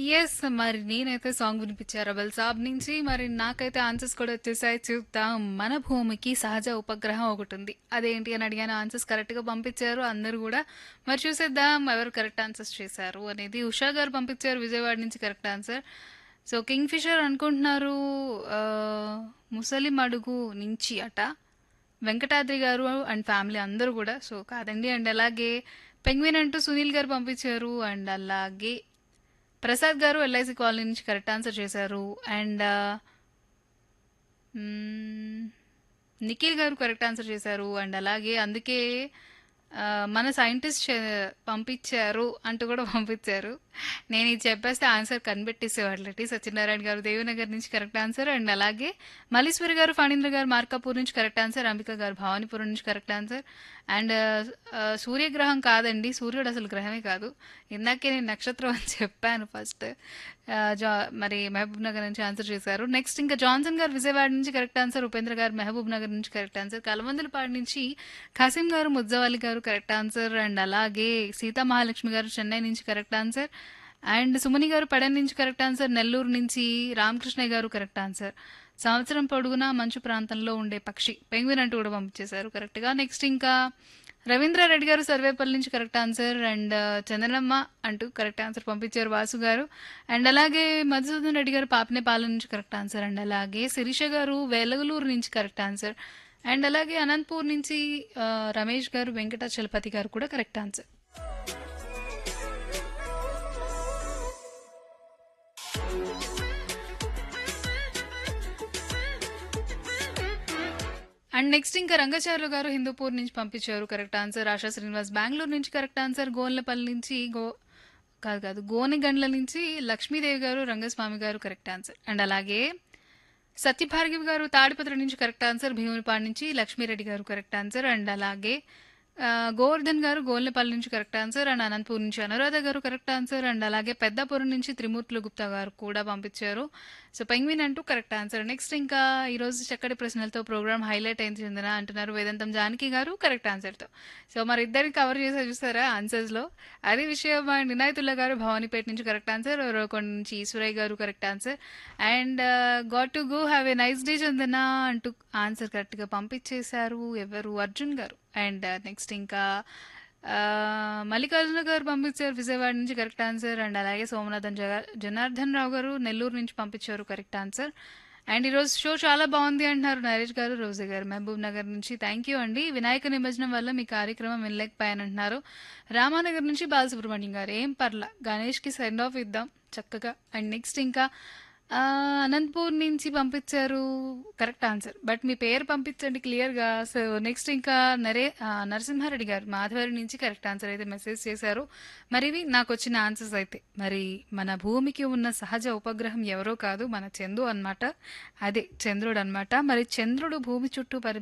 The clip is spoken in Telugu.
యెస్. మరి నేనైతే సాంగ్ వినిపించా 'రెబెల్ సాబ్' నుంచి. మరి నాకైతే ఆన్సర్స్ కూడా వచ్చేసాయి చూద్దాం. మన భూమికి సహజ ఉపగ్రహం ఒకటుంది. అదేంటి అని అడిగాను. ఆన్సర్స్ కరెక్ట్‌గా పంపించారు అందరూ గూడా. మరి చూసేద్దాం ఎవరు కరెక్ట్ ఆన్సర్స్ చేశారు అనేది. ఉషా గారు పంపించారు విజయవాడ నుంచి correct answer. So 'kingfisher' అనుకుంటున్నారు ఆహ్, ముసలిమడుగు నుంచి అట. వెంకటాద్రి గారు అండ్ ఫ్యామిలీ అందరూ గూడా. సో కాదండి. అండ్ అలాగే పెంగ్విన్ అంటూ సునీల్ గారు పంపించారు. అండ్ అలాగే ప్రసాద్ గారు ఎల్ఐసి కాలనీ నుంచి కరెక్ట్ ఆన్సర్ చేశారు. And ah, hmm. నిఖిల్ గారు కరెక్ట్ ఆన్సర్ చేశారు. అండ్ అలాగే అందుకే ఆహ్, మన సైంటిస్ట్ చే పంపించారు అంటూ కూడా పంపించారు. నేను ఇది చెప్పేస్తే ఆన్సర్ కనిపెట్టేసేవాళ్ళండి. సత్యనారాయణ గారు దేవినగర్ నుంచి కరెక్ట్ ఆన్సర్. అండ్ అలాగే మల్లీశ్వరి గారు, ఫణీంద్ర గారు మార్కాపూర్ నుంచి కరెక్ట్ ఆన్సర్. అంబిక గారు భవానీపురం నుంచి కరెక్ట్ ఆన్సర్. అండ్ ఆహ్, సూర్యగ్రహం కాదండి. సూర్యుడు అసలు గ్రహమే కాదు. ఇందాకే నేను నక్షత్రం అని చెప్పాను ఫస్ట్. ఆహ్, జా మరి మహబూబ్ నగర్ నుంచి ఆన్సర్ చేశారు. నెక్స్ట్ ఇంకా జాన్సన్ గారు విజయవాడ నుంచి కరెక్ట్ ఆన్సర్. ఉపేంద్ర గారు మహబూబ్ నగర్ నుంచి కరెక్ట్ ఆన్సర్. కలమందలపాడు నుంచి ఖాసిం గారు, ముజ్జవాలి గారు కరెక్ట్ ఆన్సర్. అండ్ అలాగే సీతా మహాలక్ష్మి గారు చెన్నై నుంచి కరెక్ట్ ఆన్సర్. అండ్ సుమని గారు పెడన్ నుంచి కరెక్ట్ ఆన్సర్. నెల్లూరు నుంచి రామకృష్ణయ్య గారు కరెక్ట్ ఆన్సర్. సంవత్సరం పొడుగునా మంచు ప్రాంతంలో ఉండే పక్షి పెంగ్విన్ అంటూ కూడా పంపించేశారు కరెక్ట్‌గా. నెక్స్ట్ ఇంకా రవీంద్రారెడ్డి గారు సర్వేపల్లి నుంచి కరెక్ట్ ఆన్సర్. అండ్ చందనమ్మ అంటూ కరెక్ట్ ఆన్సర్ పంపించారు వాసు గారు. అండ్ అలాగే మధుసూదన్ రెడ్డి గారు పాపనేపాలెం నుంచి కరెక్ట్ ఆన్సర్. అండ్ అలాగే శిరీష గారు వేలగలూరు నుంచి కరెక్ట్ ఆన్సర్. అండ్ అలాగే అనంతపూర్ నుంచి ఆహ్, రమేష్ గారు, వెంకటాచలపతి గారు కూడా కరెక్ట్ ఆన్సర్. అండ్ నెక్స్ట్ ఇంకా రంగాచార్యులు గారు హిందూపూర్ నుంచి పంపించారు కరెక్ట్ ఆన్సర్. ఆశా శ్రీనివాస్ బెంగుళూరు నుంచి కరెక్ట్ ఆన్సర్. గోన్లపల్లి నుంచి గో కాదు కాదు గోనెగండ్ల నుంచి లక్ష్మీదేవి గారు, రంగస్వామి గారు కరెక్ట్ ఆన్సర్. అండ్ అలాగే సత్యభార్గవి గారు తాడిపత్రి నుంచి కరెక్ట్ ఆన్సర్. భీమునిపాడు నుంచి లక్ష్మీరెడ్డి గారు కరెక్ట్ ఆన్సర్. అండ్ అలాగే ఆహ్, గోవర్ధన్ గారు గోల్నపల్లి నుంచి కరెక్ట్ ఆన్సర్. అండ్ అనంతపూర్ నుంచి అనురాధ గారు కరెక్ట్ ఆన్సర్. అండ్ అలాగే పెద్దాపురం నుంచి త్రిమూర్తులు గుప్తా గారు కూడా పంపించారు. సో పెంగ్విన్ అంటూ కరెక్ట్ ఆన్సర్. నెక్స్ట్ ఇంకా ఈరోజు చక్కటి ప్రశ్నలతో ప్రోగ్రామ్ హైలైట్ అయింది చెందిన అంటున్నారు వేదాంతం జానకి గారు కరెక్ట్ ఆన్సర్‌తో. సో మరి ఇద్దరిని కవర్ చేసా చూసారా ఆన్సర్స్‌లో. అది విషయం అండ్ ఇనాయతుల్లా గారు భవానీపేట నుంచి కరెక్ట్ ఆన్సర్. ఉరవకొండ నుంచి ఈశ్వరయ్య గారు correct answer. And got to go have a nice day Chandana అంటూ ఆన్సర్ కరెక్ట్‌గా పంపించేశారు. ఎవరు అర్జున్ గారు. అండ్ నెక్స్ట్ ఇంకా ఆహ్, మల్లికార్జున గారు పంపించారు విజయవాడ నుంచి కరెక్ట్ ఆన్సర్. అండ్ అలాగే సోమనాథన్ జగ జనార్దన్ రావు గారు నెల్లూరు నుంచి పంపించారు కరెక్ట్ ఆన్సర్. అండ్ ఈరోజు షో చాలా బాగుంది అంటున్నారు నరేష్ గారు, రోజా గారు మహబూబ్ నగర్ నుంచి. థ్యాంక్ యూ అండి. వినాయక నిమజ్జనం వల్ల మీ కార్యక్రమం వినలేకపోయానంటున్నారు. రామానగర్ నుంచి బాలసుబ్రహ్మణ్యం గారు. ఏం పర్లా గణేష్‌కి సెండ్ ఆఫ్ ఇద్దాం చక్కగా. అండ్ నెక్స్ట్ ఇంకా ఆహ్, అనంతపూర్ నుంచి పంపించారు కరెక్ట్ ఆన్సర్. బట్ మీ పేరు పంపించండి క్లియర్‌గా. సో నెక్స్ట్ ఇంకా నరే ఆహ్, నరసింహారెడ్డి గారు మాధవరం నుంచి కరెక్ట్ ఆన్సర్ అయితే మెసేజ్ చేశారు. మరి ఇవి నాకొచ్చిన ఆన్సర్స్ అయితే. మరి మన భూమికి ఉన్న సహజ ఉపగ్రహం ఎవరో కాదు మన చందు అన్నమాట. అదే చంద్రుడన్నమాట. మరి చంద్రుడు భూమి చుట్టూ పరి